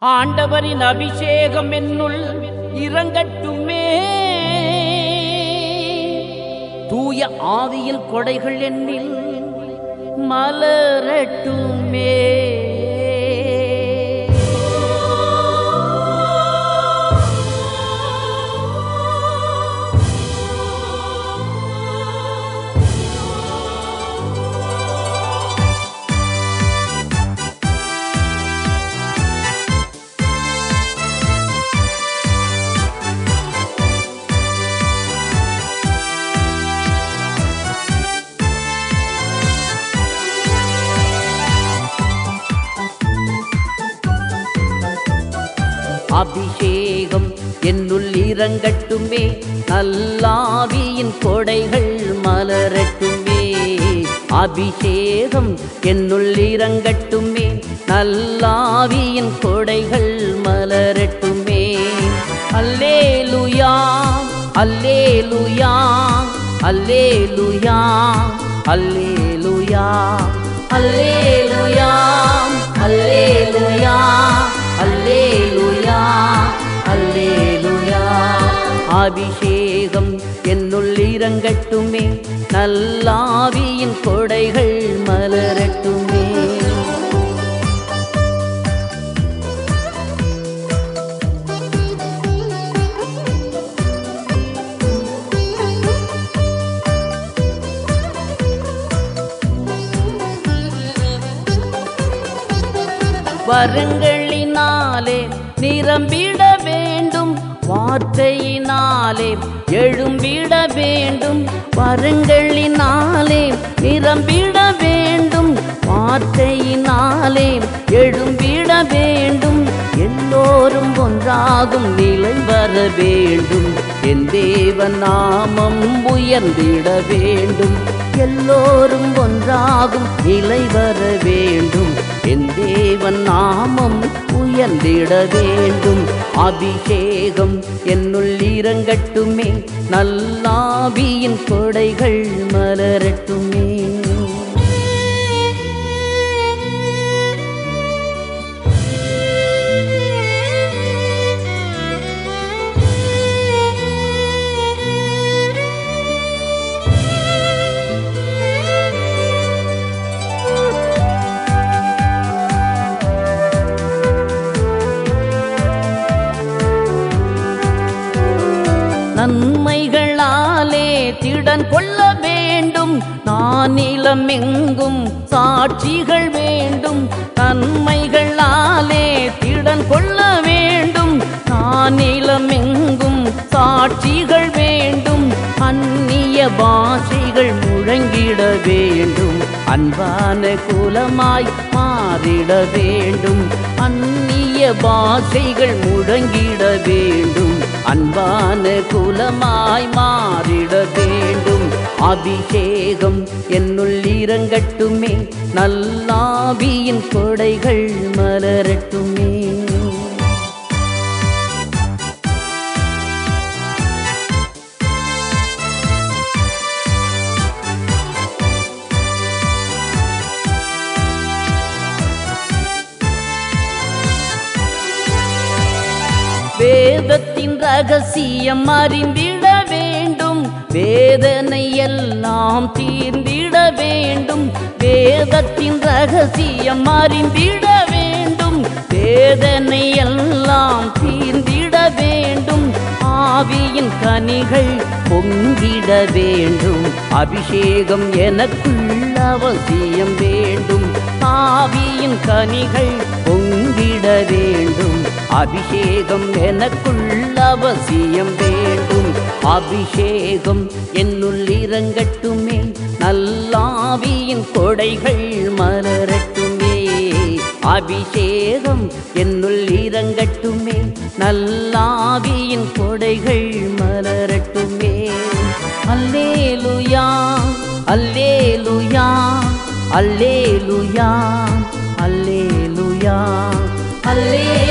ஆண்டவரின் அபிஷேகம் என்னுள் இறங்கட்டுமே தூய ஆவியின் கொடைகள் என்னில் மலரட்டுமே அபிஷேகம் என்னுள் இறங்கட்டுமே நல்லாவியின் கொடைகள் மலரட்டுமே அபிஷேகம் என்னுள் இறங்கட்டுமே நல்லாவியின் கொடைகள் மலரட்டுமே அல்லேலுயா அல்லேலுயா அல்லேலுயா அல்லேலுயா அல்லேலுயா அல்லேலுயா அல்லேலுயா அல்லேலுயா அபிஷேகம் என்னுள் இறங்கட்டுமே நல்லாவியின் கொடைகள் மலரட்டுமே வரங்களினாலே நிரம்பிட வேண்டும் வார்த்தையினாலே எழும்பிட வேண்டும் வரங்களினாலே நிரம்பிட வேண்டும் வார்த்தையினாலே எழும்பிட வேண்டும் எல்லோரும் ஒன்றாகும் நிலை வர வேண்டும் என் தேவன் நாமம் உயர்ந்திட வேண்டும் எல்லோரும் ஒன்றாகும் நிலை வர வேண்டும் என் தேவன் நாமம் உயர்ந்திட வேண்டும் அபிஷேகம் என்னுள் இறங்கட்டுமே நல்லாவியின் கொடைகள் மலரட்டுமே நன்மைகளாலே திடன் கொள்ள வேண்டும் நான் நிலமெங்கும் சாட்சிகள் வேண்டும் நன்மைகளாலே திடன் கொள்ள வேண்டும் நான் நிலமெங்கும் சாட்சிகள் வேண்டும் அந்நிய பாஷைகள் முழங்கிட வேண்டும் அன்பான குலமாய் மாறிட வேண்டும் அந்நிய பாஷைகள் முழங்கிட வேண்டும் அன்பான குலமாய் மாறிட வேண்டும் அபிஷேகம் என்னுள் இறங்கட்டுமே நல்லாவியின் கொடைகள் மலரட்டுமே வேதத்தின் ரகசியம் அறிந்திட வேண்டும் வேதனை எல்லாம் தீர்ந்திட வேண்டும் வேதத்தின் ரகசியம் அறிந்திட வேண்டும் வேதனை எல்லாம் தீர்ந்திட வேண்டும் ஆவியின் கனிகள் பொங்கிட வேண்டும் அபிஷேகம் எனக்குள் அவசியம் வேண்டும் ஆவியின் கனிகள் பொங்கிட வேண்டும் அபிஷேகம் எனக்குள் அவசியம் வேண்டும் அபிஷேகம் என்னுள் இறங்கட்டுமே நல்லாவியின் கொடைகள் மலரட்டுமே அபிஷேகம் என்னுள் இறங்கட்டுமே நல்லாவியின் கொடைகள் மலரட்டுமே அல்லேலுயா அல்லேலுயா அல்லேலுயா அல்லேலுயா அல்லே